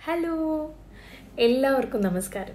Hello എല്ലാവർക്കും നമസ്കാരം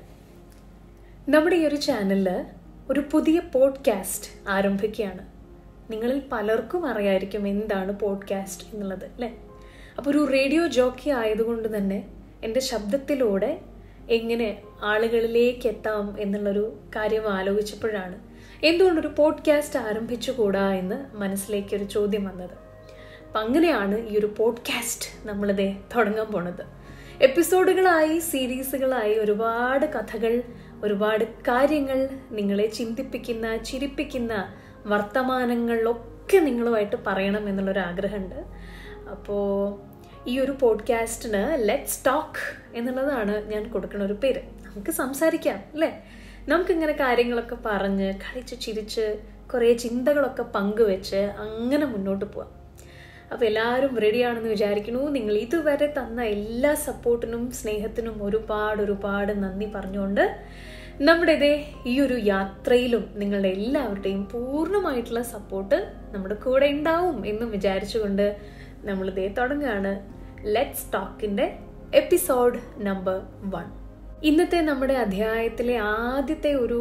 നമ്മുടെ ഈ ഒരു ചാനലിൽ ഒരു പുതിയ പോഡ്കാസ്റ്റ് ആരംഭിക്കുകയാണ് നിങ്ങളിൽ പലർക്കും അറിയായിരിക്കും എന്താണ് പോഡ്കാസ്റ്റ് എന്നുള്ളത് അല്ലേ അപ്പോൾ ഒരു റേഡിയോ ജോക്കി ആയതുകൊണ്ട് തന്നെ എൻ്റെ ശബ്ദത്തിലൂടെ എങ്ങനെ ആളുകളിലേക്ക് എത്താം എന്നുള്ളൊരു കാര്യം ആലോചിച്ചപ്പോഴാണ് എന്തുകൊണ്ടൊരു പോഡ്കാസ്റ്റ് ആരംഭിച്ചുകൂടാ എന്ന് മനസ്സിലേക്കൊരു ചോദ്യം വന്നത് അപ്പം അങ്ങനെയാണ് ഈ ഒരു പോഡ്കാസ്റ്റ് നമ്മളിതേ തുടങ്ങാൻ പോണത് എപ്പിസോഡുകളായി സീരീസുകളായി ഒരുപാട് കഥകൾ ഒരുപാട് കാര്യങ്ങൾ നിങ്ങളെ ചിന്തിപ്പിക്കുന്ന ചിരിപ്പിക്കുന്ന വർത്തമാനങ്ങളിലൊക്കെ നിങ്ങളുമായിട്ട് പറയണം എന്നുള്ളൊരു ആഗ്രഹമുണ്ട് അപ്പോൾ ഈ ഒരു പോഡ്കാസ്റ്റിന് ലെറ്റ്സ് ടോക്ക് എന്നുള്ളതാണ് ഞാൻ കൊടുക്കുന്ന ഒരു പേര് നമുക്ക് സംസാരിക്കാം അല്ലേ നമുക്കിങ്ങനെ കാര്യങ്ങളൊക്കെ പറഞ്ഞ് കളിച്ച് ചിരിച്ച് കുറേ ചിന്തകളൊക്കെ പങ്കുവെച്ച് അങ്ങനെ മുന്നോട്ട് പോവാം അപ്പോൾ എല്ലാവരും റെഡിയാണെന്ന് വിചാരിക്കുന്നു നിങ്ങൾ ഇതുവരെ തന്ന എല്ലാ സപ്പോർട്ടിനും സ്നേഹത്തിനും ഒരുപാട് ഒരുപാട് നന്ദി പറഞ്ഞുകൊണ്ട് നമ്മുടെ ഇതേ ഈ ഒരു യാത്രയിലും നിങ്ങളുടെ എല്ലാവരുടെയും പൂർണ്ണമായിട്ടുള്ള സപ്പോർട്ട് നമ്മുടെ കൂടെ ഉണ്ടാവും എന്നും വിചാരിച്ചുകൊണ്ട് നമ്മളിതേ തുടങ്ങുകയാണ് ലെറ്റ്സ് ടോക്കിൻ്റെ എപ്പിസോഡ് നമ്പർ വൺ ഇന്നത്തെ നമ്മുടെ അധ്യായത്തിലെ ആദ്യത്തെ ഒരു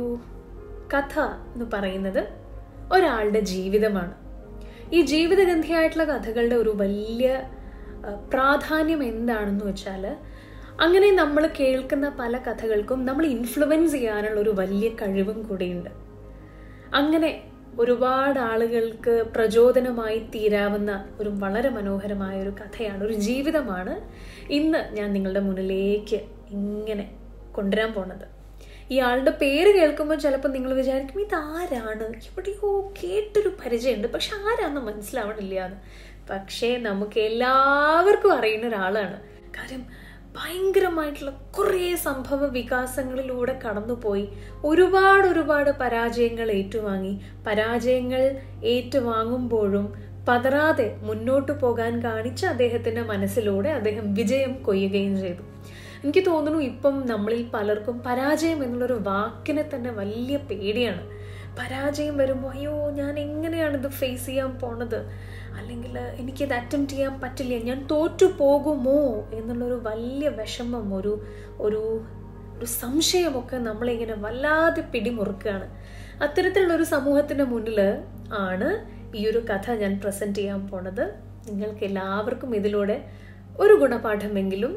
കഥ എന്ന് പറയുന്നത് ഒരാളുടെ ജീവിതമാണ് ഈ ജീവിതഗന്ധിയായിട്ടുള്ള കഥകളുടെ ഒരു വലിയ പ്രാധാന്യം എന്താണെന്ന് വെച്ചാൽ അങ്ങനെ നമ്മൾ കേൾക്കുന്ന പല കഥകൾക്കും നമ്മൾ ഇൻഫ്ലുവൻസ് ചെയ്യാനുള്ള ഒരു വലിയ കഴിവും കൂടിയുണ്ട് അങ്ങനെ ഒരുപാട് ആളുകൾക്ക് പ്രചോദനമായി തീരാവുന്ന ഒരു വളരെ മനോഹരമായ ഒരു കഥയാണ് ഒരു ജീവിതമാണ് ഇന്ന് ഞാൻ നിങ്ങളുടെ മുന്നിലേക്ക് ഇങ്ങനെ കൊണ്ടുവരാൻ പോണത് ഈ ആളുടെ പേര് കേൾക്കുമ്പോൾ ചിലപ്പോൾ നിങ്ങൾ വിചാരിക്കും ഇതാരാണ് എവിടെയോ കേട്ടൊരു പരിചയമുണ്ട് പക്ഷെ ആരാന്ന് മനസ്സിലാവണില്ല എന്ന് പക്ഷേ നമുക്ക് എല്ലാവർക്കും അറിയുന്ന ഒരാളാണ് കാര്യം ഭയങ്കരമായിട്ടുള്ള കുറേ സംഭവ വികാസങ്ങളിലൂടെ കടന്നുപോയി ഒരുപാട് ഒരുപാട് പരാജയങ്ങൾ ഏറ്റുവാങ്ങി പരാജയങ്ങൾ ഏറ്റുവാങ്ങുമ്പോഴും പതറാതെ മുന്നോട്ട് പോകാൻ കാണിച്ച അദ്ദേഹത്തിന്റെ മനസ്സിലൂടെ അദ്ദേഹം വിജയം കൊയ്യുകയും ചെയ്തു എനിക്ക് തോന്നുന്നു ഇപ്പം നമ്മളിൽ പലർക്കും പരാജയം എന്നുള്ളൊരു വാക്കിനെ തന്നെ വലിയ പേടിയാണ് പരാജയം വരുമ്പോൾ അയ്യോ ഞാൻ എങ്ങനെയാണ് ഇത് ഫേസ് ചെയ്യാൻ പോണത് അല്ലെങ്കിൽ എനിക്കിത് അറ്റംപ്റ്റ് ചെയ്യാൻ പറ്റില്ല ഞാൻ തോറ്റു പോകുമോ എന്നുള്ളൊരു വലിയ വിഷമം ഒരു ഒരു ഒരു സംശയമൊക്കെ നമ്മളിങ്ങനെ വല്ലാതെ പിടിമുറുക്കുകയാണ് അത്തരത്തിലുള്ള ഒരു സമൂഹത്തിൻ്റെ മുന്നിൽ ആണ് ഈ ഒരു കഥ ഞാൻ പ്രസൻറ്റ് ചെയ്യാൻ പോണത് നിങ്ങൾക്ക് എല്ലാവർക്കും ഇതിലൂടെ ഒരു ഗുണപാഠമെങ്കിലും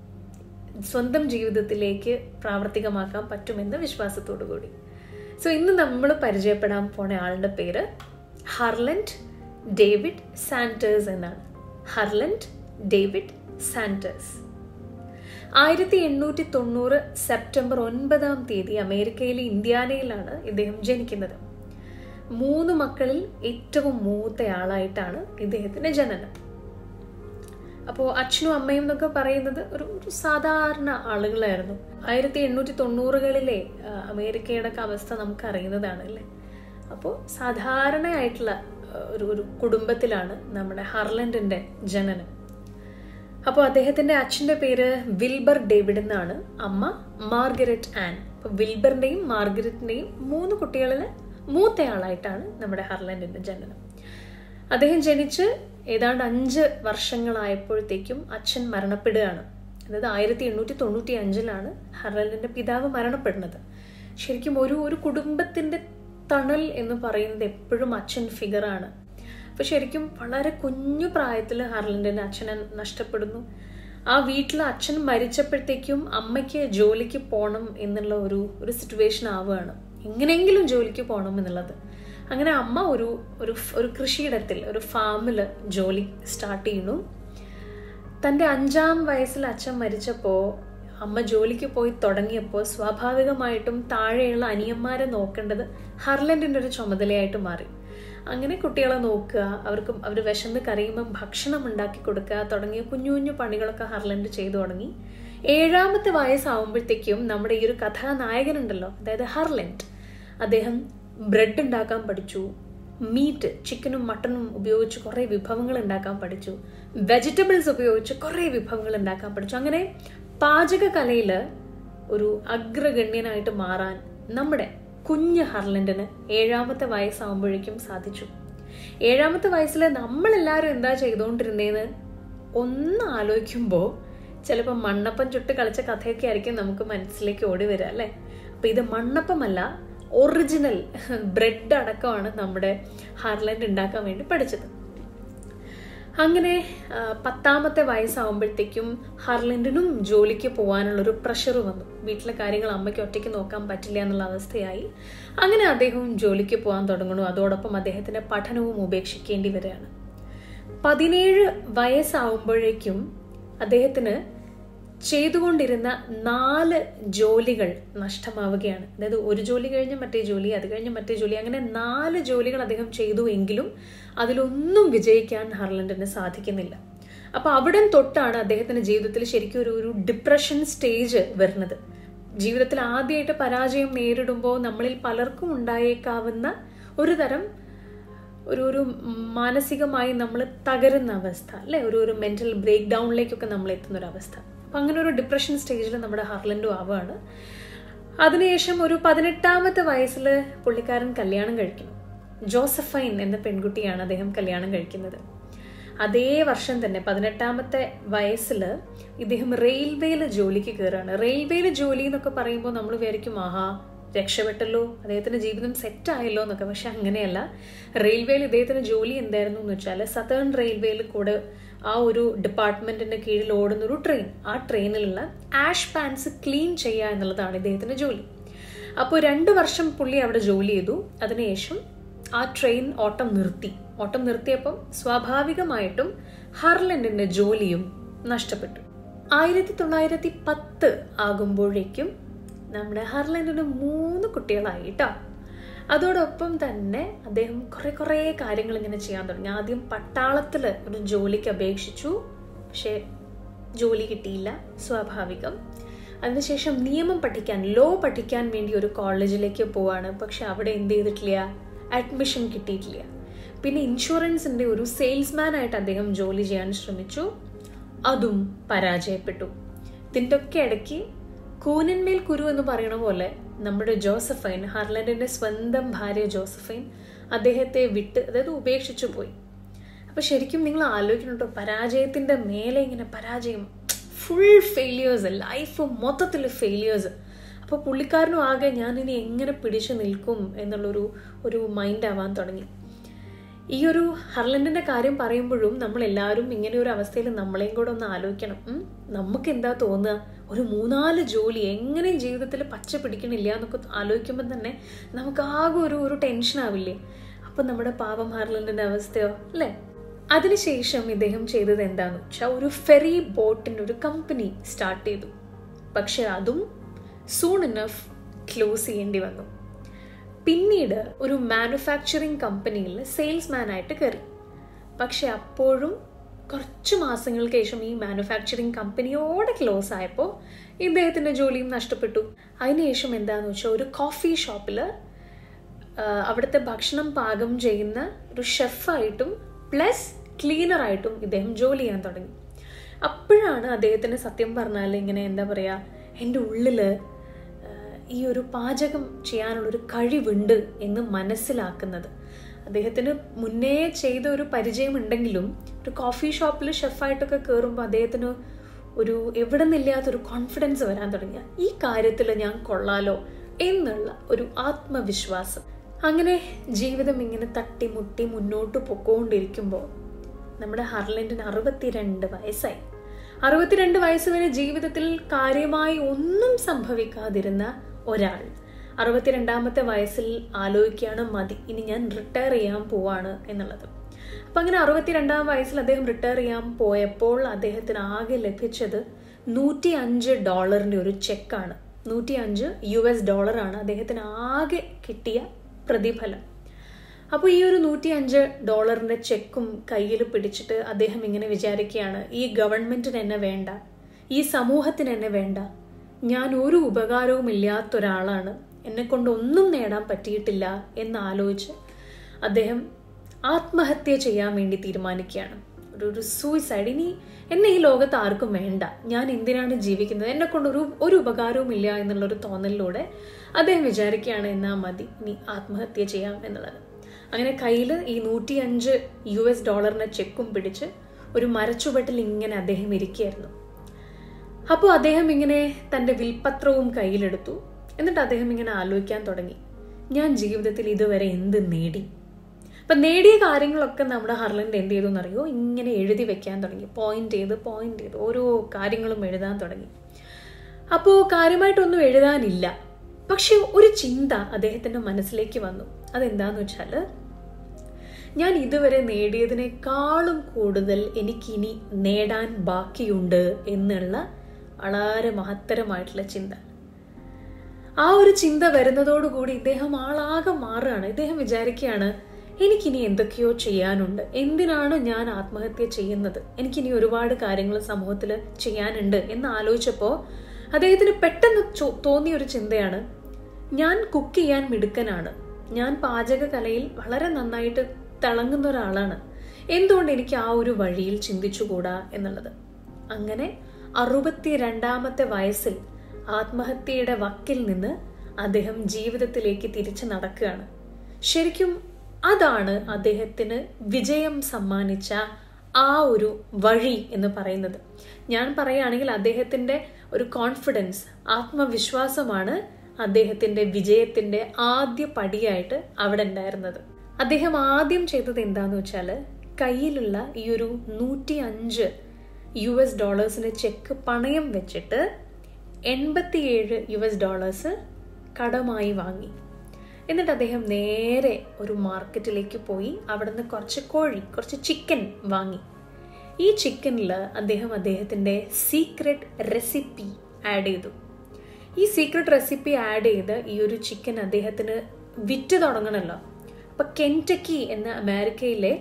സ്വന്തം ജീവിതത്തിലേക്ക് പ്രാവർത്തികമാക്കാൻ പറ്റുമെന്ന വിശ്വാസത്തോടു കൂടി സോ ഇന്ന് നമ്മൾ പരിചയപ്പെടാൻ പോണ ആളുടെ പേര് ഹർലൻഡ് ഡേവിഡ് സാന്റേഴ്സ് എന്നാണ് ഹർലൻഡ് ഡേവിഡ് സാന്റേഴ്സ് ആയിരത്തി എണ്ണൂറ്റി തൊണ്ണൂറ് സെപ്റ്റംബർ ഒൻപതാം തീയതി അമേരിക്കയിലെ ഇന്ത്യാനയിലാണ് ഇദ്ദേഹം ജനിക്കുന്നത് മൂന്ന് മക്കളിൽ ഏറ്റവും മൂത്തയാളായിട്ടാണ് ഇദ്ദേഹത്തിന്റെ ജനനം അപ്പോൾ അച്ഛനും അമ്മയും എന്നൊക്കെ പറയുന്നത് ഒരു ഒരു സാധാരണ ആളുകളായിരുന്നു ആയിരത്തി എണ്ണൂറ്റി തൊണ്ണൂറുകളിലെ അമേരിക്കയുടെ ഒക്കെ അവസ്ഥ നമുക്ക് അറിയുന്നതാണ് അല്ലേ അപ്പോൾ സാധാരണയായിട്ടുള്ള ഒരു ഒരു കുടുംബത്തിലാണ് നമ്മുടെ ഹർലൻഡിന്റെ ജനനം അപ്പോൾ അദ്ദേഹത്തിന്റെ അച്ഛന്റെ പേര് വിൽബർ ഡേവിഡ് എന്നാണ് അമ്മ മാർഗരറ്റ് ആൻ അപ്പോൾ വിൽബറിന്റെയും മാർഗരറ്റിന്റെയും മൂന്ന് കുട്ടികളിൽ മൂത്തയാളായിട്ടാണ് നമ്മുടെ ഹർലൻഡിന്റെ ജനനം അദ്ദേഹം ജനിച്ച് ഏതാണ്ട് അഞ്ച് വർഷങ്ങളായപ്പോഴത്തേക്കും അച്ഛൻ മരണപ്പെടുകയാണ് അതായത് ആയിരത്തി എണ്ണൂറ്റി തൊണ്ണൂറ്റി അഞ്ചിലാണ് ഹർലൻഡിന്റെ പിതാവ് മരണപ്പെടുന്നത് ശരിക്കും ഒരു ഒരു കുടുംബത്തിന്റെ തണൽ എന്ന് പറയുന്നത് എപ്പോഴും അച്ഛൻ ഫിഗറാണ് അപ്പൊ ശരിക്കും വളരെ കുഞ്ഞു പ്രായത്തിൽ ഹർലൻഡിന്റെ അച്ഛനെ നഷ്ടപ്പെടുന്നു ആ വീട്ടിൽ അച്ഛൻ മരിച്ചപ്പോഴത്തേക്കും അമ്മയ്ക്ക് ജോലിക്ക് പോകണം എന്നുള്ള ഒരു ഒരു സിറ്റുവേഷൻ ആവുകയാണ് എങ്ങനെയെങ്കിലും ജോലിക്ക് പോകണം എന്നുള്ളത് അങ്ങനെ അമ്മ ഒരു ഒരു ഒരു കൃഷിയിടത്തിൽ ഒരു ഫാമിൽ ജോലി സ്റ്റാർട്ട് ചെയ്യുന്നു തൻ്റെ അഞ്ചാം വയസ്സിൽ അച്ഛൻ മരിച്ചപ്പോൾ അമ്മ ജോലിക്ക് പോയി തുടങ്ങിയപ്പോൾ സ്വാഭാവികമായിട്ടും താഴെയുള്ള അനിയന്മാരെ നോക്കേണ്ടത് ഹർലൻഡിൻ്റെ ഒരു ചുമതലയായിട്ട് മാറി അങ്ങനെ കുട്ടികളെ നോക്കുക അവർക്ക് അവർ വിശന്ന് കറിയുമ്പം ഭക്ഷണം ഉണ്ടാക്കി കൊടുക്കുക തുടങ്ങിയ കുഞ്ഞു കുഞ്ഞു പണികളൊക്കെ ഹർലൻഡ് ചെയ്തു തുടങ്ങി ഏഴാമത്തെ വയസ്സാവുമ്പോഴത്തേക്കും നമ്മുടെ ഈ ഒരു കഥാനായകനുണ്ടല്ലോ അതായത് ഹർലൻഡ് അദ്ദേഹം ബ്രെഡ് ഉണ്ടാക്കാൻ പഠിച്ചു മീറ്റ് ചിക്കനും മട്ടണും ഉപയോഗിച്ച് കുറേ വിഭവങ്ങൾ ഉണ്ടാക്കാൻ പഠിച്ചു വെജിറ്റബിൾസ് ഉപയോഗിച്ച് കുറേ വിഭവങ്ങൾ ഉണ്ടാക്കാൻ പഠിച്ചു അങ്ങനെ പാചക കലയിൽ ഒരു അഗ്രഗണ്യനായിട്ട് മാറാൻ നമ്മുടെ കുഞ്ഞ് ഹർലൻഡിന് ഏഴാമത്തെ വയസ്സാകുമ്പോഴേക്കും സാധിച്ചു ഏഴാമത്തെ വയസ്സിൽ നമ്മളെല്ലാവരും എന്താ ചെയ്തുകൊണ്ടിരുന്നേന്ന് ഒന്ന് ആലോചിക്കുമ്പോൾ ചിലപ്പോൾ മണ്ണപ്പം ചുട്ട് കളിച്ച കഥയൊക്കെ ആയിരിക്കും നമുക്ക് മനസ്സിലേക്ക് ഓടി വരിക അല്ലേ അപ്പം ഇത് മണ്ണപ്പമല്ല ഒറിജിനൽ ബ്രെഡ് അടക്കമാണ് നമ്മുടെ ഹാർലൻഡ് ഉണ്ടാക്കാൻ വേണ്ടി പഠിച്ചത് അങ്ങനെ ആ, പത്താമത്തെ വയസ്സാവുമ്പോഴത്തേക്കും ഹർലൻഡിനും ജോലിക്ക് പോകാനുള്ളൊരു പ്രഷർ വന്നു വീട്ടിലെ കാര്യങ്ങൾ അമ്മയ്ക്ക് ഒറ്റയ്ക്ക് നോക്കാൻ പറ്റില്ല എന്നുള്ള അവസ്ഥയായി അങ്ങനെ അദ്ദേഹവും ജോലിക്ക് പോകാൻ തുടങ്ങുന്നു അതോടൊപ്പം അദ്ദേഹത്തിന്റെ പഠനവും ഉപേക്ഷിക്കേണ്ടി വരികയാണ് പതിനേഴ് വയസ്സാവുമ്പോഴേക്കും അദ്ദേഹത്തിന് ചെയ്തുകൊണ്ടിരുന്ന നാല് ജോലികൾ നഷ്ടമാവുകയാണ് അതായത് ഒരു ജോലി കഴിഞ്ഞ് മറ്റേ ജോലി അത് കഴിഞ്ഞ് മറ്റേ ജോലി അങ്ങനെ നാല് ജോലികൾ അദ്ദേഹം ചെയ്തു എങ്കിലും അതിലൊന്നും വിജയിക്കാൻ ഹർലൻഡിന് സാധിക്കുന്നില്ല അപ്പൊ അവിടെ തൊട്ടാണ് അദ്ദേഹത്തിന്റെ ജീവിതത്തിൽ ശരിക്കും ഒരു ഒരു ഡിപ്രഷൻ സ്റ്റേജ് വരുന്നത് ജീവിതത്തിൽ ആദ്യമായിട്ട് പരാജയം നേരിടുമ്പോൾ നമ്മളിൽ പലർക്കും ഉണ്ടായേക്കാവുന്ന ഒരു തരം ഒരു ഒരു മാനസികമായി നമ്മൾ തകരുന്ന അവസ്ഥ അല്ലെ ഒരു ഒരു മെന്റൽ ബ്രേക്ക് ഡൗണിലേക്കൊക്കെ നമ്മൾ എത്തുന്ന ഒരു അവസ്ഥ അപ്പൊ അങ്ങനെ ഒരു ഡിപ്രഷൻ സ്റ്റേജിൽ നമ്മുടെ ഹർലൻഡും ആവുകയാണ് അതിനുശേഷം ഒരു പതിനെട്ടാമത്തെ വയസ്സിൽ പുള്ളിക്കാരൻ കല്യാണം കഴിക്കുന്നു ജോസഫൈൻ എന്ന പെൺകുട്ടിയാണ് അദ്ദേഹം കല്യാണം കഴിക്കുന്നത് അതേ വർഷം തന്നെ പതിനെട്ടാമത്തെ വയസ്സിൽ ഇദ്ദേഹം റെയിൽവേയിൽ ജോലിക്ക് കയറുകയാണ് റെയിൽവേയിൽ ജോലി എന്നൊക്കെ പറയുമ്പോൾ നമ്മൾ വിചാരിക്കും ആഹാ രക്ഷപ്പെട്ടല്ലോ അദ്ദേഹത്തിന്റെ ജീവിതം സെറ്റ് ആയല്ലോ എന്നൊക്കെ പക്ഷെ അങ്ങനെയല്ല റെയിൽവേയിൽ ഇദ്ദേഹത്തിന്റെ ജോലി എന്തായിരുന്നു എന്ന് വെച്ചാൽ സതേൺ റെയിൽവേയിൽ കൂടെ ആ ഒരു ഡിപ്പാർട്ട്മെന്റിന്റെ കീഴിൽ ഓടുന്ന ഒരു ട്രെയിൻ ആ ട്രെയിനിലുള്ള ആഷ് പാൻസ് ക്ലീൻ ചെയ്യുക എന്നുള്ളതാണ് ഇദ്ദേഹത്തിന്റെ ജോലി അപ്പോൾ രണ്ട് വർഷം പുള്ളി അവിടെ ജോലി ചെയ്തു അതിനുശേഷം ആ ട്രെയിൻ ഓട്ടം നിർത്തി ഓട്ടം നിർത്തിയപ്പം സ്വാഭാവികമായിട്ടും ഹർലൻഡിന്റെ ജോലിയും നഷ്ടപ്പെട്ടു ആയിരത്തി തൊള്ളായിരത്തി പത്ത് ആകുമ്പോഴേക്കും നമ്മുടെ ഹർലൻഡിന് മൂന്ന് കുട്ടികളായി കേട്ടോ അതോടൊപ്പം തന്നെ അദ്ദേഹം കുറെ കുറെ കാര്യങ്ങൾ ഇങ്ങനെ ചെയ്യാൻ തുടങ്ങി ആദ്യം പട്ടാളത്തിൽ ഒരു ജോലിക്ക് അപേക്ഷിച്ചു പക്ഷേ ജോലി കിട്ടിയില്ല സ്വാഭാവികം അതിനുശേഷം നിയമം പഠിക്കാൻ ലോ പഠിക്കാൻ വേണ്ടി ഒരു കോളേജിലേക്ക് പോവാണ് പക്ഷെ അവിടെ എന്ത് ചെയ്തിട്ടില്ല അഡ്മിഷൻ കിട്ടിയിട്ടില്ല പിന്നെ ഇൻഷുറൻസിന്റെ ഒരു സെയിൽസ്മാൻ ആയിട്ട് അദ്ദേഹം ജോലി ചെയ്യാൻ ശ്രമിച്ചു അതും പരാജയപ്പെട്ടു ഇതിൻ്റെ ഒക്കെ ഇടയ്ക്ക് കൂനന്മേൽ കുരു എന്ന് പറയണ പോലെ നമ്മുടെ ജോസഫൈൻ ഹർലൻഡിന്റെ സ്വന്തം ഭാര്യ ജോസഫൈൻ അദ്ദേഹത്തെ വിട്ട് അതായത് ഉപേക്ഷിച്ചു പോയി അപ്പൊ ശരിക്കും നിങ്ങൾ ആലോചിക്കുന്നുണ്ടോ പരാജയത്തിന്റെ മേലെ ഇങ്ങനെ പരാജയം ഫുൾ ഫെയിലിയേഴ്സ് ലൈഫ് മൊത്തത്തിൽ ഫെയിലിയേഴ്സ് അപ്പോൾ പുള്ളിക്കാരനും ആകെ ഞാൻ ഇനി എങ്ങനെ പിടിച്ചു നിൽക്കും എന്നുള്ളൊരു ഒരു മൈൻഡ് ആവാൻ തുടങ്ങി ഈ ഒരു ഹർലൻഡിന്റെ കാര്യം പറയുമ്പോഴും നമ്മൾ എല്ലാവരും ഇങ്ങനെ ഒരു അവസ്ഥയിൽ നമ്മളെയും കൂടെ ഒന്ന് ആലോചിക്കണം ഉം? നമുക്ക് എന്താ തോന്നുക ഒരു മൂന്നാല് ജോലി എങ്ങനെയും ജീവിതത്തിൽ പച്ച പിടിക്കണില്ല എന്നൊക്കെ ആലോചിക്കുമ്പോൾ തന്നെ നമുക്ക് ആകെ ഒരു ഒരു ടെൻഷൻ ആവില്ലേ അപ്പൊ നമ്മുടെ പാപം ഹർലൻഡിന്റെ അവസ്ഥയോ അല്ലേ അതിനുശേഷം ഇദ്ദേഹം ചെയ്തത് എന്താന്ന് വെച്ചാൽ ഒരു ഫെറി ബോട്ടിന്റെ ഒരു കമ്പനി സ്റ്റാർട്ട് ചെയ്തു പക്ഷെ അതും സൂൺ ഇനഫ് ക്ലോസ് ചെയ്യേണ്ടി വന്നു പിന്നീട് ഒരു മാനുഫാക്ചറിങ് കമ്പനിയിൽ സെയിൽസ്മാൻ ആയിട്ട് കയറി പക്ഷെ അപ്പോഴും കുറച്ച് മാസങ്ങൾക്ക് ശേഷം ഈ മാനുഫാക്ചറിങ് കമ്പനിയോടെ ക്ലോസ് ആയപ്പോൾ ഇദ്ദേഹത്തിന്റെ ജോലിയും നഷ്ടപ്പെട്ടു അതിനുശേഷം എന്താന്ന് വെച്ചാൽ ഒരു കോഫി ഷോപ്പിൽ അവിടുത്തെ ഭക്ഷണം പാകം ചെയ്യുന്ന ഒരു ഷെഫായിട്ടും പ്ലസ് ക്ലീനറായിട്ടും ഇദ്ദേഹം ജോലി ചെയ്യാൻ തുടങ്ങി അപ്പോഴാണ് അദ്ദേഹത്തിന് സത്യം പറഞ്ഞാൽ ഇങ്ങനെ എന്താ പറയുക എൻ്റെ ഉള്ളില് ആഹ് ഈ ഒരു പാചകം ചെയ്യാനുള്ളൊരു കഴിവുണ്ട് എന്ന് മനസ്സിലാക്കുന്നത് അദ്ദേഹത്തിന് മുന്നേ ചെയ്ത ഒരു പരിചയമുണ്ടെങ്കിലും ഒരു കോഫി ഷോപ്പിൽ ഷെഫായിട്ടൊക്കെ കയറുമ്പോൾ അദ്ദേഹത്തിന് ഒരു എവിടെ നിന്നില്ലാത്തൊരു കോൺഫിഡൻസ് വരാൻ തുടങ്ങിയ ഈ കാര്യത്തിൽ ഞാൻ കൊള്ളാലോ എന്നുള്ള ഒരു ആത്മവിശ്വാസം അങ്ങനെ ജീവിതം ഇങ്ങനെ തട്ടിമുട്ടി മുന്നോട്ട് പൊക്കോണ്ടിരിക്കുമ്പോൾ നമ്മുടെ ഹർലൻഡിന് അറുപത്തിരണ്ട് വയസ്സായി അറുപത്തിരണ്ട് വയസ്സ് വരെ ജീവിതത്തിൽ കാര്യമായി ഒന്നും സംഭവിക്കാതിരുന്ന ഒരാൾ അറുപത്തിരണ്ടാമത്തെ വയസ്സിൽ ആലോചിക്കുകയാണ് മതി ഇനി ഞാൻ റിട്ടയർ ചെയ്യാൻ പോവാണ് എന്നുള്ളത് അപ്പൊ അങ്ങനെ അറുപത്തിരണ്ടാം വയസ്സിൽ അദ്ദേഹം റിട്ടയർ ചെയ്യാൻ പോയപ്പോൾ അദ്ദേഹത്തിന് ആകെ ലഭിച്ചത് നൂറ്റി അഞ്ച് ഡോളറിന്റെ ഒരു ചെക്കാണ് നൂറ്റി അഞ്ച് യു എസ് ഡോളറാണ് അദ്ദേഹത്തിന് ആകെ കിട്ടിയ പ്രതിഫലം അപ്പോൾ ഈ ഒരു നൂറ്റി അഞ്ച് ഡോളറിന്റെ ചെക്കും കയ്യിൽ പിടിച്ചിട്ട് അദ്ദേഹം ഇങ്ങനെ വിചാരിക്കുകയാണ് ഈ ഗവൺമെന്റിന് എന്നെ വേണ്ട ഈ സമൂഹത്തിന് എന്നെ വേണ്ട ഞാൻ ഒരു ഉപകാരവും ഇല്ലാത്ത ഒരാളാണ് എന്നെ കൊണ്ട് ഒന്നും നേടാൻ പറ്റിയിട്ടില്ല എന്ന് ആലോചിച്ച് അദ്ദേഹം ആത്മഹത്യ ചെയ്യാൻ വേണ്ടി തീരുമാനിക്കുകയാണ് ഒരു ഒരു സൂയിസൈഡ് ഇനി എന്നെ ഈ ലോകത്ത് ആർക്കും വേണ്ട ഞാൻ എന്തിനാണ് ജീവിക്കുന്നത് എന്നെ കൊണ്ട് ഒരു ഒരു ഉപകാരവും ഇല്ല എന്നുള്ളൊരു തോന്നലിലൂടെ അദ്ദേഹം വിചാരിക്കുകയാണ് എന്നാ മതി ഇനി ആത്മഹത്യ ചെയ്യാം എന്നുള്ളത് അങ്ങനെ കയ്യിൽ ഈ നൂറ്റി അഞ്ച് യു എസ് ഡോളറിന്റെ ചെക്കും പിടിച്ച് ഒരു മരച്ചുവട്ടിൽ ഇങ്ങനെ അദ്ദേഹം ഇരിക്കുകയായിരുന്നു അപ്പോൾ അദ്ദേഹം ഇങ്ങനെ തൻ്റെ വിൽപത്രവും കയ്യിലെടുത്തു എന്നിട്ട് അദ്ദേഹം ഇങ്ങനെ ആലോചിക്കാൻ തുടങ്ങി ഞാൻ ജീവിതത്തിൽ ഇതുവരെ എന്ത് നേടി അപ്പം നേടിയ കാര്യങ്ങളൊക്കെ നമ്മുടെ ഹർലൻഡ് എന്ത് ചെയ്തു എന്നറിയോ ഇങ്ങനെ എഴുതി വെക്കാൻ തുടങ്ങി പോയിന്റ് ചെയ്ത് പോയിന്റ് ചെയ്ത് ഓരോ കാര്യങ്ങളും എഴുതാൻ തുടങ്ങി അപ്പോൾ കാര്യമായിട്ടൊന്നും എഴുതാനില്ല പക്ഷെ ഒരു ചിന്ത അദ്ദേഹത്തിൻ്റെ മനസ്സിലേക്ക് വന്നു അതെന്താന്ന് വെച്ചാൽ ഞാൻ ഇതുവരെ നേടിയതിനേക്കാളും കൂടുതൽ എനിക്കിനി നേടാൻ ബാക്കിയുണ്ട് എന്നുള്ള വളരെ മഹത്തരമായിട്ടുള്ള ചിന്ത ആ ഒരു ചിന്ത വരുന്നതോടുകൂടി ഇദ്ദേഹം ആളാകെ മാറുകയാണ് ഇദ്ദേഹം വിചാരിക്കുകയാണ് എനിക്കിനി എന്തൊക്കെയോ ചെയ്യാനുണ്ട് എന്തിനാണ് ഞാൻ ആത്മഹത്യ ചെയ്യുന്നത് എനിക്കിനി ഒരുപാട് കാര്യങ്ങൾ സമൂഹത്തിൽ ചെയ്യാനുണ്ട് എന്ന് ആലോചിച്ചപ്പോൾ അദ്ദേഹത്തിന് പെട്ടെന്ന് തോന്നിയ ഒരു ചിന്തയാണ് ഞാൻ കുക്ക് ചെയ്യാൻ മിടുക്കനാണ് ഞാൻ പാചക കലയിൽ വളരെ നന്നായിട്ട് തിളങ്ങുന്ന ഒരാളാണ് എന്തുകൊണ്ട് എനിക്ക് ആ ഒരു വഴിയിൽ ചിന്തിച്ചുകൂടാ എന്നുള്ളത് അങ്ങനെ അറുപത്തി രണ്ടാമത്തെ വയസ്സിൽ ആത്മഹത്യയുടെ വക്കിൽ നിന്ന് അദ്ദേഹം ജീവിതത്തിലേക്ക് തിരിച്ചു നടക്കുകയാണ് ശരിക്കും അതാണ് അദ്ദേഹത്തിന് വിജയം സമ്മാനിച്ച ആ ഒരു വഴി എന്ന് പറയുന്നത് ഞാൻ പറയുകയാണെങ്കിൽ അദ്ദേഹത്തിൻ്റെ ഒരു കോൺഫിഡൻസ് ആത്മവിശ്വാസമാണ് അദ്ദേഹത്തിൻ്റെ വിജയത്തിൻ്റെ ആദ്യ പടിയായിട്ട് അവിടെ ഉണ്ടായിരുന്നത് അദ്ദേഹം ആദ്യം ചെയ്തത് എന്താന്ന് വെച്ചാൽ കയ്യിലുള്ള ഈ ഒരു നൂറ്റി അഞ്ച് യു എസ് ഡോളേഴ്സിൻ്റെ ചെക്ക് പണയം വെച്ചിട്ട് എൺപത്തിയേഴ് യു എസ് ഡോളേഴ്സ് കടമായി വാങ്ങി എന്നിട്ട് അദ്ദേഹം നേരെ ഒരു മാർക്കറ്റിലേക്ക് പോയി അവിടുന്ന് കുറച്ച് കോഴി കുറച്ച് ചിക്കൻ വാങ്ങി ഈ ചിക്കനിൽ അദ്ദേഹം അദ്ദേഹത്തിൻ്റെ സീക്രട്ട് റെസിപ്പി ആഡ് ചെയ്തു ഈ സീക്രട്ട് റെസിപ്പി ആഡ് ചെയ്ത് ഈ ഒരു ചിക്കൻ അദ്ദേഹത്തിന് വിറ്റ് തുടങ്ങണമല്ലോ അപ്പം കെൻറ്റക്കി എന്ന അമേരിക്കയിലെ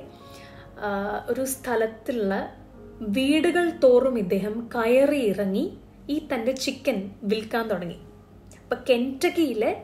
ഒരു സ്ഥലത്തുള്ള വീടുകൾ തോറും ഇദ്ദേഹം കയറി ഇറങ്ങി ഈ തൻ്റെ ചിക്കൻ വിൽക്കാൻ തുടങ്ങി അപ്പം കെൻറ്റക്കിയിലെ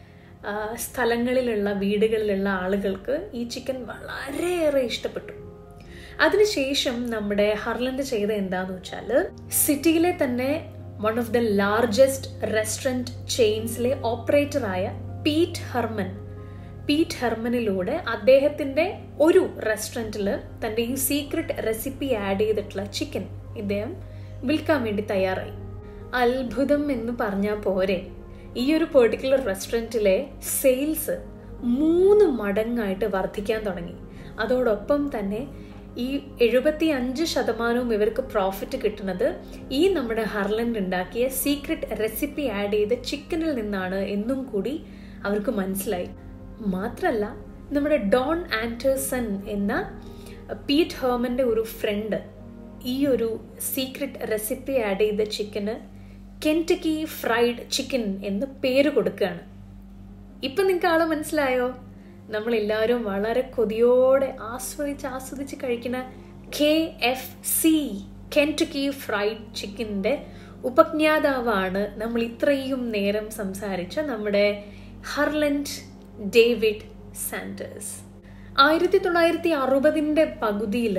സ്ഥലങ്ങളിലുള്ള വീടുകളിലുള്ള ആളുകൾക്ക് ഈ ചിക്കൻ വളരെയേറെ ഇഷ്ടപ്പെട്ടു അതിനുശേഷം നമ്മുടെ ഹർലൻഡ് ചെയ്ത എന്താന്ന് വെച്ചാൽ സിറ്റിയിലെ തന്നെ one of the largest restaurant ചെയിൻസിലെ ഓപ്പറേറ്ററായ പീറ്റ് ഹെർമൻ പീറ്റ് ഹെർമനിലൂടെ അദ്ദേഹത്തിൻ്റെ ഒരു റെസ്റ്റോറൻറ്റിൽ തൻ്റെ ഈ സീക്രട്ട് റെസിപ്പി ആഡ് ചെയ്തിട്ടുള്ള ചിക്കൻ ഇദ്ദേഹം വിൽക്കാൻ വേണ്ടി തയ്യാറായി അത്ഭുതം എന്ന് പറഞ്ഞാൽ പോരെ ഈ ഒരു പെർട്ടിക്കുലർ റെസ്റ്റോറൻറ്റിലെ സെയിൽസ് മൂന്ന് മടങ്ങായിട്ട് വർദ്ധിക്കാൻ തുടങ്ങി അതോടൊപ്പം തന്നെ ഈ എഴുപത്തി അഞ്ച് ശതമാനവും ഇവർക്ക് പ്രോഫിറ്റ് കിട്ടുന്നത് ഈ നമ്മുടെ ഹർലൻഡ് ഉണ്ടാക്കിയ സീക്രട്ട് റെസിപ്പി ആഡ് ചെയ്ത ചിക്കനിൽ നിന്നാണ് എന്നും കൂടി അവർക്ക് മനസ്സിലായി മാത്രല്ല നമ്മുടെ ഡോൺ ആൻഡേഴ്സൺ എന്ന പീറ്റ് ഹേമന്റെ ഒരു ഫ്രണ്ട് ഈ ഒരു സീക്രട്ട് റെസിപ്പി ആഡ് ചെയ്ത ചിക്കന് കെൻറ്റക്കി ഫ്രൈഡ് ചിക്കൻ എന്ന് പേര് കൊടുക്കുകയാണ് ഇപ്പൊ നിങ്ങൾക്ക് ആള് മനസ്സിലായോ നമ്മളെല്ലാവരും വളരെ കൊതിയോടെ ആസ്വദിച്ച് ആസ്വദിച്ച് കഴിക്കുന്ന K F C Kentucky fried ചിക്കൻ്റെ ഉപജ്ഞാതാവാണ് നമ്മൾ ഇത്രയും നേരം സംസാരിച്ച നമ്മുടെ ഹർലൻഡ് ഡേവിഡ് സാൻഡേഴ്സ് ആയിരത്തി തൊള്ളായിരത്തി അറുപതിൻ്റെ പകുതിയിൽ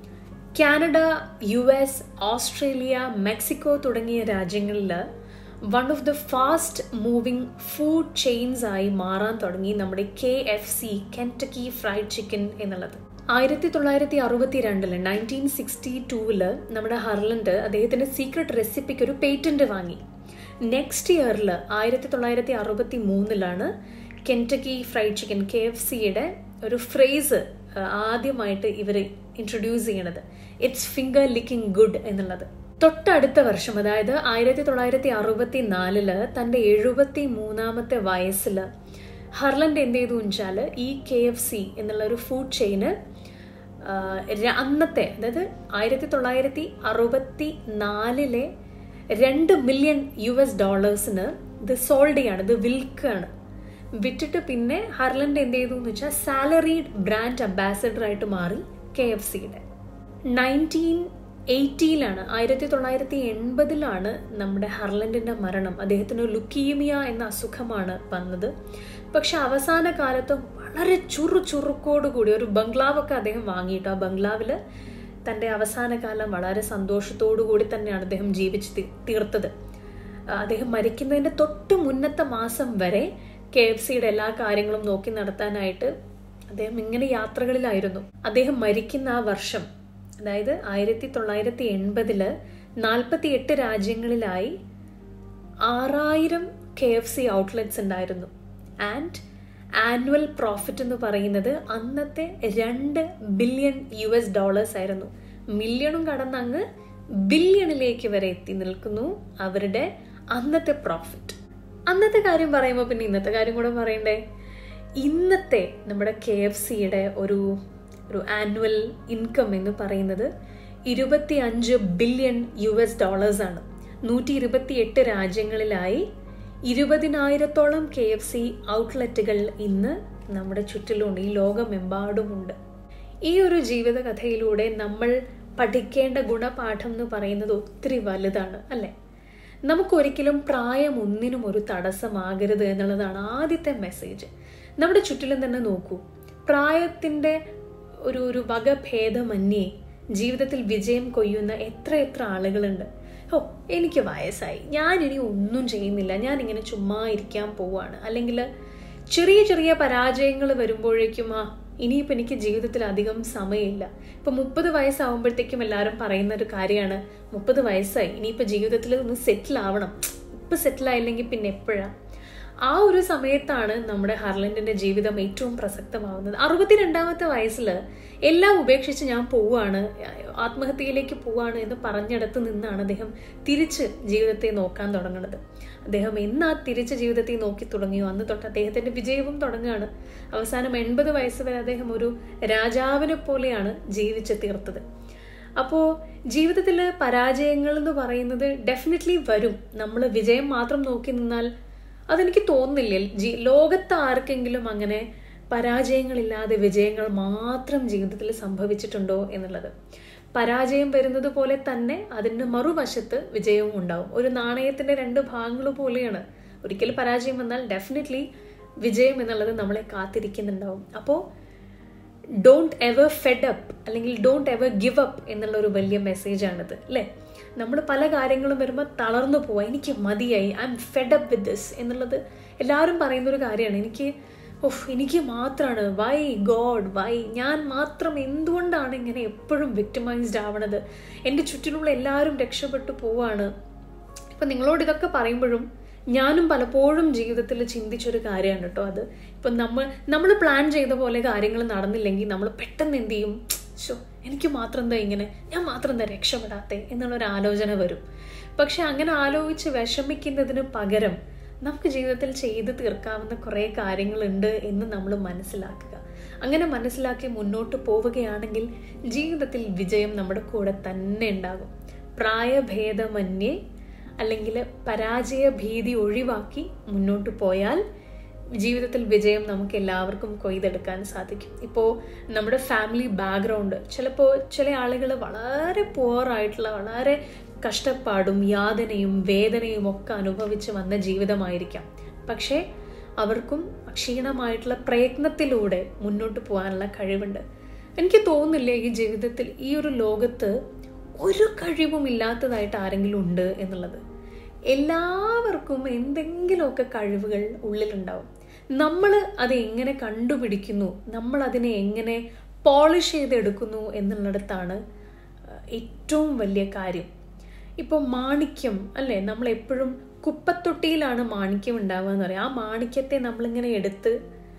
Canada U S Australia Mexico തുടങ്ങിയ രാജ്യങ്ങളിൽ one of the fast moving food chains ആയി മാറാൻ തുടങ്ങി നമ്മുടെ K F C Kentucky fried chicken എന്നുള്ളത് ആയിരത്തി തൊള്ളായിരത്തി അറുപത്തി രണ്ടില് നയൻറ്റീൻ സിക്സ്റ്റി ടൂവില് നമ്മുടെ ഹർലൻഡ് അദ്ദേഹത്തിന്റെ സീക്രട്ട് റെസിപ്പിക്ക് ഒരു പേറ്റന്റ് വാങ്ങി നെക്സ്റ്റ് ഇയറിൽ ആയിരത്തി തൊള്ളായിരത്തി അറുപത്തി മൂന്നിലാണ് Kentucky fried chicken K F സിയുടെ ഒരു ഫ്രേസ് ആദ്യമായിട്ട് ഇവർ ഇൻട്രൊഡ്യൂസ് ചെയ്യണത് ഇറ്റ്സ് ഫിംഗർ ലിക്കിംഗ് ഗുഡ് എന്നുള്ളത് തൊട്ടടുത്ത വർഷം അതായത് ആയിരത്തി തൊള്ളായിരത്തി അറുപത്തി നാലില് തൻ്റെ എഴുപത്തി മൂന്നാമത്തെ വയസ്സിൽ ഹർലൻഡ് എന്ത് ചെയ്തു വെച്ചാൽ ഈ കെ എഫ് സി എന്നുള്ള ഒരു ഫുഡ് ചെയിന് അന്നത്തെ അതായത് ആയിരത്തി തൊള്ളായിരത്തി അറുപത്തി നാലിലെ രണ്ട് മില്യൺ യു എസ് ഡോളേഴ്സിന് ഇത് സോൾഡ് ചെയ്യാണ് ഇത് വിൽക്കുകയാണ് വിറ്റിട്ട് പിന്നെ ഹർലൻഡ് എന്ത് ചെയ്തു എന്ന് വെച്ചാൽ സാലറീഡ് ബ്രാൻഡ് അംബാസഡർ ആയിട്ട് മാറി കെ എഫ് സിയുടെ നയൻറ്റീൻ എയ്റ്റിയിലാണ് ആയിരത്തി തൊള്ളായിരത്തി എൺപതിലാണ് നമ്മുടെ ഹർലൻഡിന്റെ മരണം അദ്ദേഹത്തിന് ലുക്കീമിയ എന്ന അസുഖമാണ് വന്നത് പക്ഷെ അവസാന കാലത്ത് വളരെ ചുറു ചുറുക്കോട് കൂടി ഒരു ബംഗ്ലാവൊക്കെ അദ്ദേഹം വാങ്ങിയിട്ട് ആ ബംഗ്ലാവിൽ തൻ്റെ അവസാന കാലം വളരെ സന്തോഷത്തോടു കൂടി തന്നെയാണ് അദ്ദേഹം ജീവിച്ച് തീർത്തത് അദ്ദേഹം മരിക്കുന്നതിൻ്റെ തൊട്ട് മുന്നത്തെ മാസം വരെ കെ എഫ് സിയുടെ എല്ലാ കാര്യങ്ങളും നോക്കി നടത്താനായിട്ട് അദ്ദേഹം ഇങ്ങനെ യാത്രകളിലായിരുന്നു അദ്ദേഹം മരിക്കുന്ന ആ വർഷം അതായത് ആയിരത്തി തൊള്ളായിരത്തി എൺപതില് നാൽപ്പത്തി എട്ട് രാജ്യങ്ങളിലായി ആറായിരം കെ എഫ് സി ഔട്ട്ലെറ്റ്സ് ഉണ്ടായിരുന്നു ആൻഡ് ആനുവൽ പ്രോഫിറ്റ് എന്ന് പറയുന്നത് അന്നത്തെ രണ്ട് ബില്യൺ യു എസ് ഡോളേഴ്സ് ആയിരുന്നു മില്യണും കടന്ന് അങ്ങ് ബില്യണിലേക്ക് വരെ എത്തി നിൽക്കുന്നു അവരുടെ അന്നത്തെ പ്രോഫിറ്റ് അന്നത്തെ കാര്യം പറയുമ്പോൾ പിന്നെ ഇന്നത്തെ കാര്യം കൂടെ പറയണ്ടേ ഇന്നത്തെ നമ്മുടെ കെ എഫ് സിയുടെ ഒരു ഒരു ആനുവൽ ഇൻകം എന്ന് പറയുന്നത് ഇരുപത്തി അഞ്ച് ബില്യൺ യു എസ് ഡോളേഴ്സ് ആണ് നൂറ്റി ഇരുപത്തി എട്ട് രാജ്യങ്ങളിലായി ഇരുപതിനായിരത്തോളം കെ എഫ് സി ഔട്ട്ലെറ്റുകൾ ഇന്ന് നമ്മുടെ ചുറ്റിലുണ്ട് ഈ ലോകമെമ്പാടുമുണ്ട് ഈ ഒരു ജീവിതകഥയിലൂടെ നമ്മൾ പഠിക്കേണ്ട ഗുണപാഠം എന്ന് പറയുന്നത് ഒത്തിരി വലുതാണ് അല്ലേ നമുക്കൊരിക്കലും പ്രായം ഒന്നിനും ഒരു തടസ്സമാകരുത് എന്നുള്ളതാണ് ആദ്യത്തെ മെസ്സേജ് നമ്മുടെ ചുറ്റിലും തന്നെ നോക്കൂ പ്രായത്തിന്റെ ഒരു ഒരു വകഭേദമന്യേ ജീവിതത്തിൽ വിജയം കൊയ്യുന്ന എത്ര എത്ര ആളുകളുണ്ട് ഓ എനിക്ക് വയസ്സായി ഞാൻ ഇനി ഒന്നും ചെയ്യുന്നില്ല ഞാൻ ഇങ്ങനെ ചുമ്മാ ഇരിക്കാൻ പോവാണ് അല്ലെങ്കിൽ ചെറിയ ചെറിയ പരാജയങ്ങൾ വരുമ്പോഴേക്കും ആ ഇനിയിപ്പോൾ എനിക്ക് ജീവിതത്തിൽ അധികം സമയമില്ല ഇപ്പൊ മുപ്പത് വയസ്സാവുമ്പോഴത്തേക്കും എല്ലാവരും പറയുന്ന ഒരു കാര്യമാണ് മുപ്പത് വയസ്സായി ഇനിയിപ്പോൾ ജീവിതത്തിൽ ഒന്ന് സെറ്റിൽ ആവണം ഇപ്പൊ സെറ്റിൽ ആയില്ലെങ്കിൽ പിന്നെ എപ്പോഴാ ആ ഒരു സമയത്താണ് നമ്മുടെ ഹർലൻഡിന്റെ ജീവിതം ഏറ്റവും പ്രസക്തമാവുന്നത് അറുപത്തിരണ്ടാമത്തെ വയസ്സിൽ എല്ലാം ഉപേക്ഷിച്ച് ഞാൻ പോവാണ് ആത്മഹത്യയിലേക്ക് പോവാണ് എന്ന് പറഞ്ഞിടത്ത് നിന്നാണ് അദ്ദേഹം തിരിച്ച് ജീവിതത്തെ നോക്കാൻ തുടങ്ങുന്നത് അദ്ദേഹം എന്ന് ആ തിരിച്ച് ജീവിതത്തെ നോക്കി തുടങ്ങിയോ അന്ന് തൊട്ട് അദ്ദേഹത്തിന്റെ വിജയവും തുടങ്ങുകയാണ് അവസാനം എൺപത് വയസ്സ് വരെ അദ്ദേഹം ഒരു രാജാവിനെ പോലെയാണ് ജീവിച്ച് തീർത്തത് അപ്പോൾ ജീവിതത്തിൽ പരാജയങ്ങൾ എന്ന് പറയുന്നത് ഡെഫിനറ്റ്ലി വരും നമ്മൾ വിജയം മാത്രം നോക്കി നിന്നാൽ അതെനിക്ക് തോന്നുന്നില്ല ജീ ലോകത്ത് ആർക്കെങ്കിലും അങ്ങനെ പരാജയങ്ങളില്ലാതെ വിജയങ്ങൾ മാത്രം ജീവിതത്തിൽ സംഭവിച്ചിട്ടുണ്ടോ എന്നുള്ളത് പരാജയം വരുന്നത് പോലെ തന്നെ അതിൻ്റെ മറുവശത്ത് വിജയവും ഉണ്ടാവും ഒരു നാണയത്തിന്റെ രണ്ട് ഭാഗങ്ങൾ പോലെയാണ് ഒരിക്കൽ പരാജയം വന്നാൽ ഡെഫിനറ്റ്ലി വിജയം എന്നുള്ളത് നമ്മളെ കാത്തിരിക്കുന്നുണ്ടാവും അപ്പോൾ ഡോണ്ട് എവർ ഫെഡ് അപ്പ് അല്ലെങ്കിൽ ഡോണ്ട് എവർ ഗിവ് അപ്പ് എന്നുള്ള ഒരു വലിയ മെസ്സേജാണിത് അല്ലേ നമ്മൾ പല കാര്യങ്ങളും വരുമ്പോൾ തളർന്നു പോവാ എനിക്ക് മതിയായി I'm fed up with this എന്നുള്ളത് എല്ലാവരും പറയുന്ന ഒരു കാര്യമാണ് എനിക്ക് ഓഹ് എനിക്ക് മാത്രമാണ് വൈ ഗോഡ് വൈ ഞാൻ മാത്രം എന്തുകൊണ്ടാണ് ഇങ്ങനെ എപ്പോഴും വിക്ടിമൈസ്ഡ് ആവണത് എൻ്റെ ചുറ്റിലുള്ള എല്ലാവരും രക്ഷപ്പെട്ടു പോവാണ് ഇപ്പം നിങ്ങളോട് ഇതൊക്കെ പറയുമ്പോഴും ഞാനും പലപ്പോഴും ജീവിതത്തിൽ ചിന്തിച്ചൊരു കാര്യമാണ് കേട്ടോ അത് ഇപ്പം നമ്മൾ നമ്മൾ പ്ലാൻ ചെയ്ത പോലെ കാര്യങ്ങൾ നടന്നില്ലെങ്കിൽ നമ്മൾ പെട്ടെന്ന് എന്ത് ചെയ്യും ഷോ എനിക്ക് മാത്രം എന്താ ഇങ്ങനെ ഞാൻ മാത്രം എന്താ രക്ഷപ്പെടാത്തേ എന്നുള്ളൊരു ആലോചന വരും പക്ഷെ അങ്ങനെ ആലോചിച്ച് വിഷമിക്കുന്നതിന് പകരം നമുക്ക് ജീവിതത്തിൽ ചെയ്തു തീർക്കാവുന്ന കുറേ കാര്യങ്ങളുണ്ട് എന്ന് നമ്മൾ മനസ്സിലാക്കുക അങ്ങനെ മനസ്സിലാക്കി മുന്നോട്ട് പോവുകയാണെങ്കിൽ ജീവിതത്തിൽ വിജയം നമ്മുടെ കൂടെ തന്നെ ഉണ്ടാകും പ്രായഭേദമന്യേ അല്ലെങ്കിൽ പരാജയ ഭീതി ഒഴിവാക്കി മുന്നോട്ട് പോയാൽ ജീവിതത്തിൽ വിജയം നമുക്ക് എല്ലാവർക്കും കൊയ്തെടുക്കാൻ സാധിക്കും ഇപ്പോൾ നമ്മുടെ ഫാമിലി ബാക്ക്ഗ്രൗണ്ട് ചിലപ്പോൾ ചില ആളുകൾ വളരെ പുവർ ആയിട്ടുള്ള വളരെ കഷ്ടപ്പാടും യാതനയും വേദനയും ഒക്കെ അനുഭവിച്ച് വന്ന ജീവിതമായിരിക്കാം പക്ഷേ അവർക്കും ക്ഷീണമായിട്ടുള്ള പ്രയത്നത്തിലൂടെ മുന്നോട്ട് പോകാനുള്ള കഴിവുണ്ട് എനിക്ക് തോന്നുന്നില്ല ഈ ജീവിതത്തിൽ ഈ ഒരു ലോകത്ത് ഒരു കഴിവും ഇല്ലാത്തതായിട്ട് ആരെങ്കിലും ഉണ്ട് എന്നുള്ളത് എല്ലാവർക്കും എന്തെങ്കിലുമൊക്കെ കഴിവുകൾ ഉള്ളിലുണ്ടാവും നമ്മൾ അത് എങ്ങനെ കണ്ടുപിടിക്കുന്നു നമ്മൾ അതിനെ എങ്ങനെ പോളിഷ് ചെയ്തെടുക്കുന്നു എന്നുള്ളിടത്താണ് ഏറ്റവും വലിയ കാര്യം ഇപ്പോൾ മാണിക്യം അല്ലേ നമ്മൾ എപ്പോഴും കുപ്പത്തൊട്ടിയിലാണ് മാണിക്യം ഉണ്ടാവുക എന്ന് പറയാം ആ മാണിക്യത്തെ നമ്മളിങ്ങനെ എടുത്ത്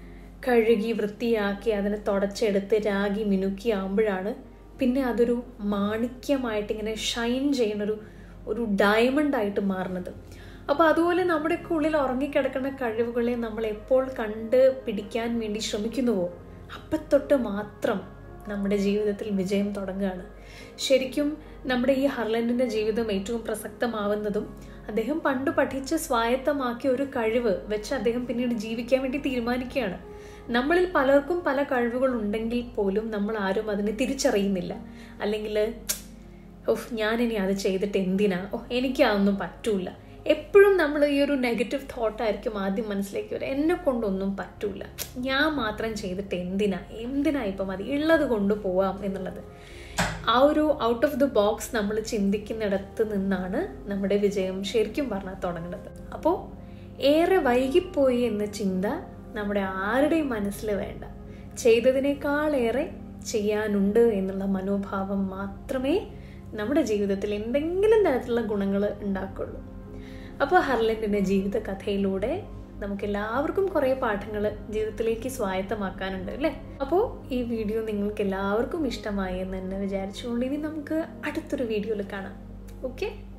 കഴുകി വൃത്തിയാക്കി അതിനെ തുടച്ചെടുത്ത് രാഗി മിനുക്കി ആകുമ്പോഴാണ് പിന്നെ അതൊരു മാണിക്യമായിട്ട് ഇങ്ങനെ ഷൈൻ ചെയ്യുന്നൊരു ഒരു ഡയമണ്ട് ആയിട്ട് മാറുന്നത് അപ്പോൾ അതുപോലെ നമ്മുടെയൊക്കെ ഉള്ളിൽ ഉറങ്ങിക്കിടക്കുന്ന കഴിവുകളെ നമ്മൾ എപ്പോൾ കണ്ട് പിടിക്കാൻ വേണ്ടി ശ്രമിക്കുന്നുവോ അപ്പത്തൊട്ട് മാത്രം നമ്മുടെ ജീവിതത്തിൽ വിജയം തുടങ്ങുകയാണ് ശരിക്കും നമ്മുടെ ഈ ഹർലൻഡിന്റെ ജീവിതം ഏറ്റവും പ്രസക്തമാവുന്നതും അദ്ദേഹം പണ്ട് പഠിച്ച് സ്വായത്തമാക്കിയ ഒരു കഴിവ് വെച്ച് അദ്ദേഹം പിന്നീട് ജീവിക്കാൻ വേണ്ടി തീരുമാനിക്കുകയാണ് നമ്മളിൽ പലർക്കും പല കഴിവുകൾ ഉണ്ടെങ്കിൽ പോലും നമ്മൾ ആരും അതിനെ തിരിച്ചറിയുന്നില്ല അല്ലെങ്കിൽ ഓഹ് ഞാനിനി അത് ചെയ്തിട്ട് എന്തിനാ ഓ എനിക്ക് അതൊന്നും പറ്റൂല എപ്പോഴും നമ്മൾ ഈ ഒരു നെഗറ്റീവ് തോട്ടായിരിക്കും ആദ്യം മനസ്സിലേക്ക് വരിക എന്നെ കൊണ്ടൊന്നും പറ്റൂല ഞാൻ മാത്രം ചെയ്തിട്ട് എന്തിനാ എന്തിനാ ഇപ്പം മതി ഉള്ളത് കൊണ്ട് പോവാം എന്നുള്ളത് ആ ഒരു ഔട്ട് ഓഫ് ദി ബോക്സ് നമ്മൾ ചിന്തിക്കുന്നിടത്ത് നിന്നാണ് നമ്മുടെ വിജയം ശരിക്കും പറഞ്ഞാൽ തുടങ്ങുന്നത് അപ്പോൾ ഏറെ വൈകിപ്പോയി എന്ന ചിന്ത നമ്മുടെ ആരുടെയും മനസ്സിൽ വേണ്ട ചെയ്തതിനേക്കാളേറെ ചെയ്യാനുണ്ട് എന്നുള്ള മനോഭാവം മാത്രമേ നമ്മുടെ ജീവിതത്തിൽ എന്തെങ്കിലും തരത്തിലുള്ള ഗുണങ്ങൾ ഉണ്ടാക്കുള്ളൂ അപ്പോൾ ഹർലൻഡിൻ്റെ ജീവിത കഥയിലൂടെ നമുക്ക് എല്ലാവർക്കും കുറേ പാഠങ്ങൾ ജീവിതത്തിലേക്ക് സ്വായത്തമാക്കാനുണ്ട് അല്ലേ അപ്പോൾ ഈ വീഡിയോ നിങ്ങൾക്ക് എല്ലാവർക്കും ഇഷ്ടമായി എന്ന് തന്നെ വിചാരിച്ചുകൊണ്ട് ഇനി നമുക്ക് അടുത്തൊരു വീഡിയോയിൽ കാണാം ഓക്കെ